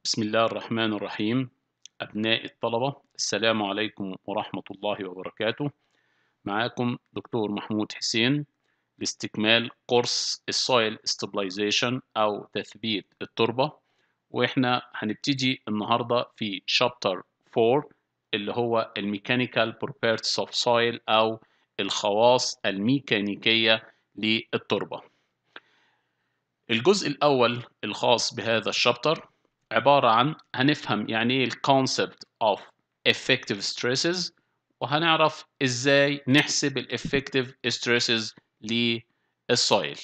بسم الله الرحمن الرحيم أبناء الطلبة السلام عليكم ورحمة الله وبركاته معاكم دكتور محمود حسين لاستكمال قرص السويل stabilization أو تثبيت التربة وإحنا هنبتدي النهاردة في شابتر 4 اللي هو الميكانيكال properties of soil أو الخواص الميكانيكية للتربة الجزء الأول الخاص بهذا الشابتر عبارة عن هنفهم يعني ايه الكونسبت of effective stresses وهنعرف ازاي نحسب ال effective stresses للسويل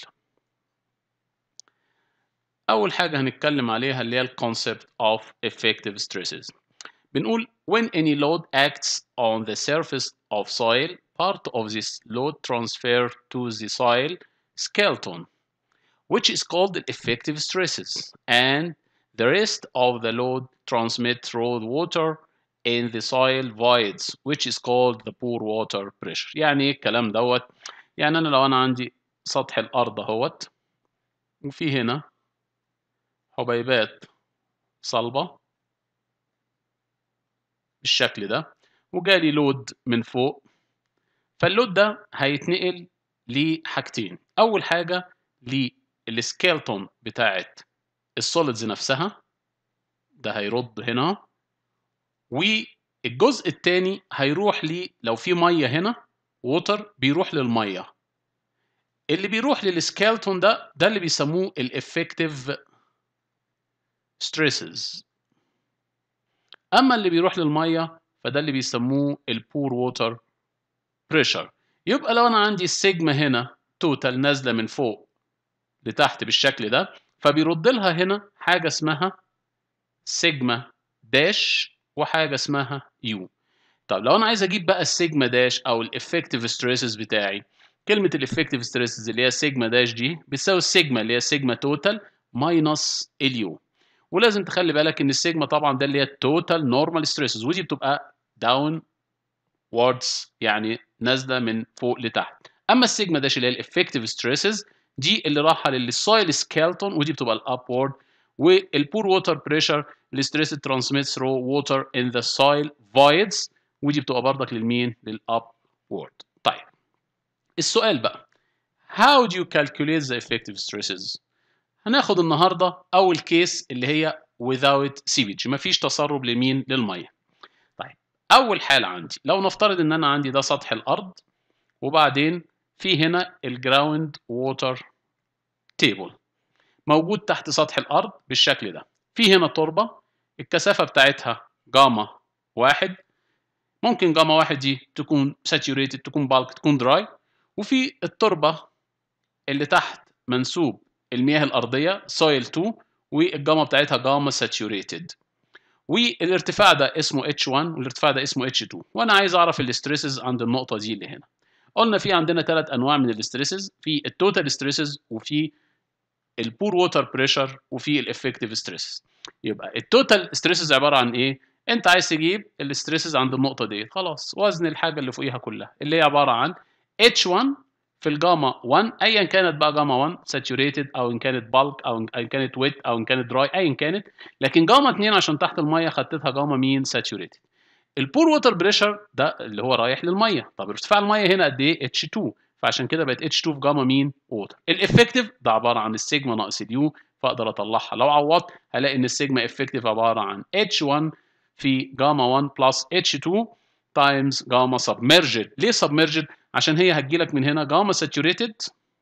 أول حاجة هنتكلم عليها اللي هي الكونسبت of effective stresses بنقول when any load acts on the surface of soil part of this load transfer to the soil skeleton which is called the effective stresses and the rest of the load transmit through the water in the soil voids which is called the poor water pressure يعني ايه الكلام دوت يعني انا لو انا عندي سطح الارض اهوت وفي هنا حبيبات صلبة بالشكل ده وجالي لود من فوق فاللود ده هيتنقل لحاجتين اول حاجة للسكيلتون بتاعت السوليدز نفسها ده هيرد هنا والجزء الثاني هيروح لي لو في ميه هنا ووتر بيروح للميه اللي بيروح للسكيلتون ده ده اللي بيسموه الافكتيف ستريسز اما اللي بيروح للميه فده اللي بيسموه البور ووتر بريشر يبقى لو انا عندي السيجما هنا توتال نازله من فوق لتحت بالشكل ده فبيرد لها هنا حاجة اسمها سيجما داش وحاجة اسمها يو طب لو أنا عايز أجيب بقى السيجما داش أو الإفكتيف ستريسز بتاعي كلمة الإفكتيف ستريسز اللي هي سيجما داش دي بتساوي السيجما اللي هي سيجما توتال ماينس اليو ولازم تخلي بالك إن السيجما طبعا ده اللي هي التوتال نورمال ستريسز ودي بتبقى داون ووردز يعني نازلة من فوق لتحت أما السيجما داش اللي هي الإفكتيف ستريسز دي اللي رايحه للسويل سكيلتون ودي بتبقى الابورد والبور ووتر بريشر الستريس ترانسميت ثرو ووتر ان ذا سويل فويدز ودي بتبقى برضك للمين للابورد طيب السؤال بقى how do you calculate the effective stresses هناخد النهارده اول كيس اللي هي without seepage مفيش تسرب لمين للميه طيب اول حاله عندي لو نفترض ان انا عندي ده سطح الارض وبعدين في هنا الجراوند ووتر تيبل موجود تحت سطح الارض بالشكل ده في هنا تربه الكثافه بتاعتها جاما واحد ممكن جاما واحد دي تكون ساتوريتد تكون بالك تكون دراي وفي التربه اللي تحت منسوب المياه الارضيه سويل 2 والجاما بتاعتها جاما ساتوريتد والارتفاع ده اسمه H1 والارتفاع ده اسمه H2 وانا عايز اعرف الاستريسز عند النقطه دي اللي هنا قلنا في عندنا ثلاث انواع من الاستريسز في التوتال ستريسز وفي البور ووتر بريشر وفي الافكتيف ستريسز يبقى التوتال ستريسز عباره عن ايه انت عايز تجيب الاستريسز عند النقطه دي خلاص وزن الحاجه اللي فوقيها كلها اللي هي عباره عن H1 في الجاما 1 ايا كانت بقى جاما 1 ساتوريتد او ان كانت بالك او ان كانت ويت او ان كانت دراي ايا كانت لكن جاما 2 عشان تحت الميه خدتها جاما مين ساتوريتد البور ووتر بريشر ده اللي هو رايح للميه طب ارتفاع الميه هنا قد ايه اتش 2 فعشان كده بقت اتش 2 في جاما مين ووتر الافكتيف ده عباره عن السيجما ناقص اليو فاقدر اطلعها لو عوضت هلاقي ان السيجما افكتيف عباره عن اتش 1 في جاما 1 بلس اتش 2 تايمز جاما سبمرجد ليه سبمرجد عشان هي هتجيلك من هنا جاما ساتوريتد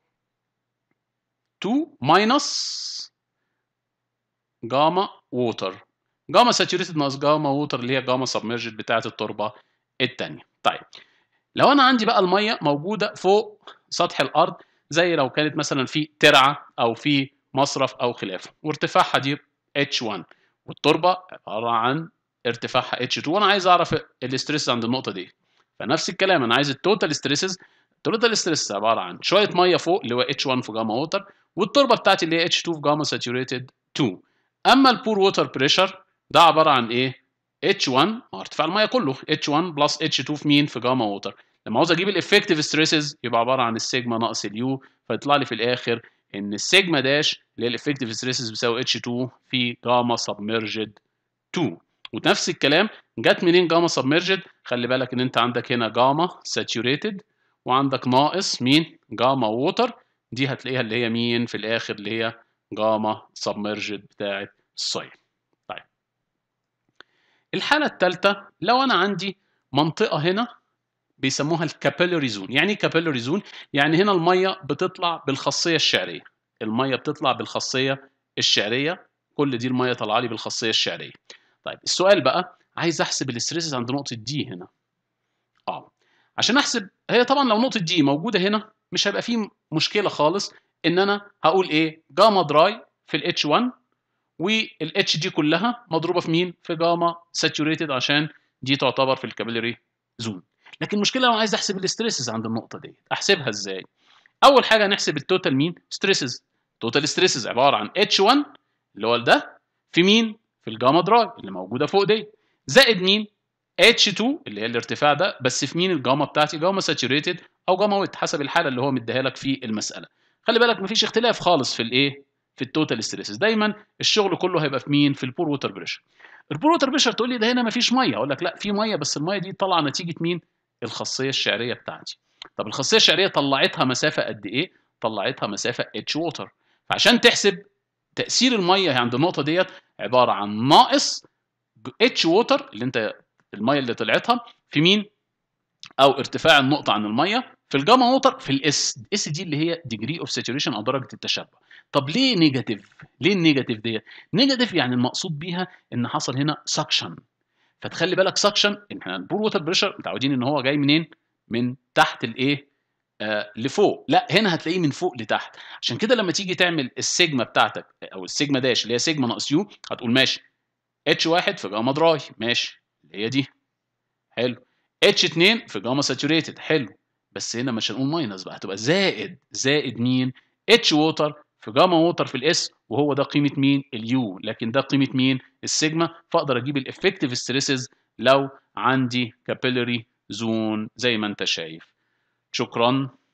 2 ماينس جاما ووتر جاما ساتوريتد ناقص جاما ووتر اللي هي جاما سبمرجد بتاعه التربه الثانيه طيب لو انا عندي بقى الميه موجوده فوق سطح الارض زي لو كانت مثلا في ترعه او في مصرف او خلافه وارتفاعها دي H1 والتربه عباره عن ارتفاعها H2 وانا عايز اعرف الاستريس عند النقطه دي فنفس الكلام انا عايز التوتال ستريسز التوتال ستريس عباره عن شويه ميه فوق اللي هو H1 في جاما ووتر والتربه بتاعتي اللي هي H2 في جاما ساتوريتد 2 اما البور ووتر بريشر ده عباره عن ايه H1 هو ارتفاع الميه كله H1 بلس H2 في مين في جاما ووتر لما عاوز اجيب الافكتيف ستريسز يبقى عباره عن السيجما ناقص اليو فيطلع لي في الاخر ان السيجما داش اللي هي الافكتيف ستريسز بيساوي اتش 2 في جاما سبمرجد 2 ونفس الكلام جت منين جاما سبمرجد خلي بالك ان انت عندك هنا جاما ساتوريتد وعندك ناقص مين جاما ووتر دي هتلاقيها اللي هي مين في الاخر اللي هي جاما سبمرجد بتاعه السويل طيب الحاله الثالثه لو انا عندي منطقه هنا بيسموها الكابيلاري زون يعني ايه كابيلاري زون يعني هنا الميه بتطلع بالخاصيه الشعريه الميه بتطلع بالخاصيه الشعريه كل دي الميه طالعه لي بالخاصيه الشعريه طيب السؤال بقى عايز احسب الاستريسز عند نقطه دي هنا اه عشان احسب هي طبعا لو نقطه دي موجوده هنا مش هيبقى فيه مشكله خالص ان انا هقول ايه جاما دراي في الاتش 1 والاتش دي كلها مضروبه في مين في جاما ساتوريتد عشان دي تعتبر في الكابيلاري زون لكن المشكله لو عايز احسب الاستريسز عند النقطه دي احسبها ازاي اول حاجه هنحسب التوتال مين ستريسز توتال ستريسز عباره عن اتش 1 اللي هو ده في مين في الجاما دراي اللي موجوده فوق دي زائد مين اتش 2 اللي هي الارتفاع ده بس في مين الجاما بتاعتي جاما ساتوريتد او جاما ويت حسب الحاله اللي هو مديها لك في المساله خلي بالك مفيش اختلاف خالص في الايه في التوتال ستريسز دايما الشغل كله هيبقى في مين في البور ووتر بريشر البور ووتر بريشر تقول لي ده هنا مفيش ميه اقول لك لا في ميه بس الميه دي طالعه نتيجه مين الخاصيه الشعريه بتاعتي طب الخاصيه الشعريه طلعتها مسافه قد ايه طلعتها مسافه اتش ووتر فعشان تحسب تاثير الميه عند النقطه ديت عباره عن ناقص اتش ووتر اللي انت الميه اللي طلعتها في مين او ارتفاع النقطه عن الميه في الجاما ووتر في الاس الاس دي اللي هي ديجري اوف ساتوريشن او درجه التشبع طب ليه نيجاتيف ليه النيجاتيف ديت نيجاتيف يعني المقصود بيها ان حصل هنا سكشن فتخلي بالك سكشن احنا البور ووتر بريشر متعودين ان هو جاي منين من تحت الايه آه لفوق لا هنا هتلاقيه من فوق لتحت عشان كده لما تيجي تعمل السيجما بتاعتك او السيجما داش اللي هي سيجما ناقص يو هتقول ماشي اتش واحد في جاما دراي ماشي اللي هي دي حلو اتش 2 في جاما ساتوريتد حلو بس هنا مش هنقول ماينس بقى هتبقى زائد زائد مين اتش ووتر في جاما ووتر في الاس وهو ده قيمه مين اليو لكن ده قيمه مين السيجما فاقدر اجيب الافكتيف ستريسز لو عندي كابيلاري زون زي ما انت شايف شكرا